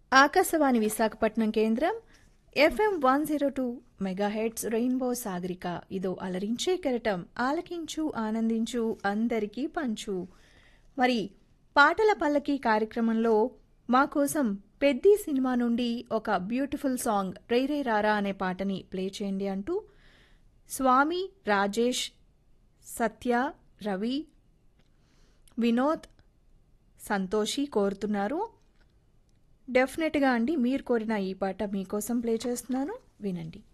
ఆకాశవాణి విశాఖపట్నం కేంద్రం FM one zero two megahertz rainbow Sagarika ఇదో అలరించే కెరటం ఆలకించు ఆనందించు అందరికీ పంచు మరి పాటల పల్లకి కార్యక్రమంలో మా కోసం పెద్ది సినిమా నుండి ఒక బ్యూటిఫుల్ సాంగ్ రే రే రారా అనే పాటని ప్లే చేయండి అంటూ స్వామి రాజేష్ సత్య రవి వినోద్ సంతోషి కోరుతున్నారు డెఫినెట్గా అండి మీరు కోరిన ఈ పాట మీకోసం ప్లే చేస్తున్నాను వినండి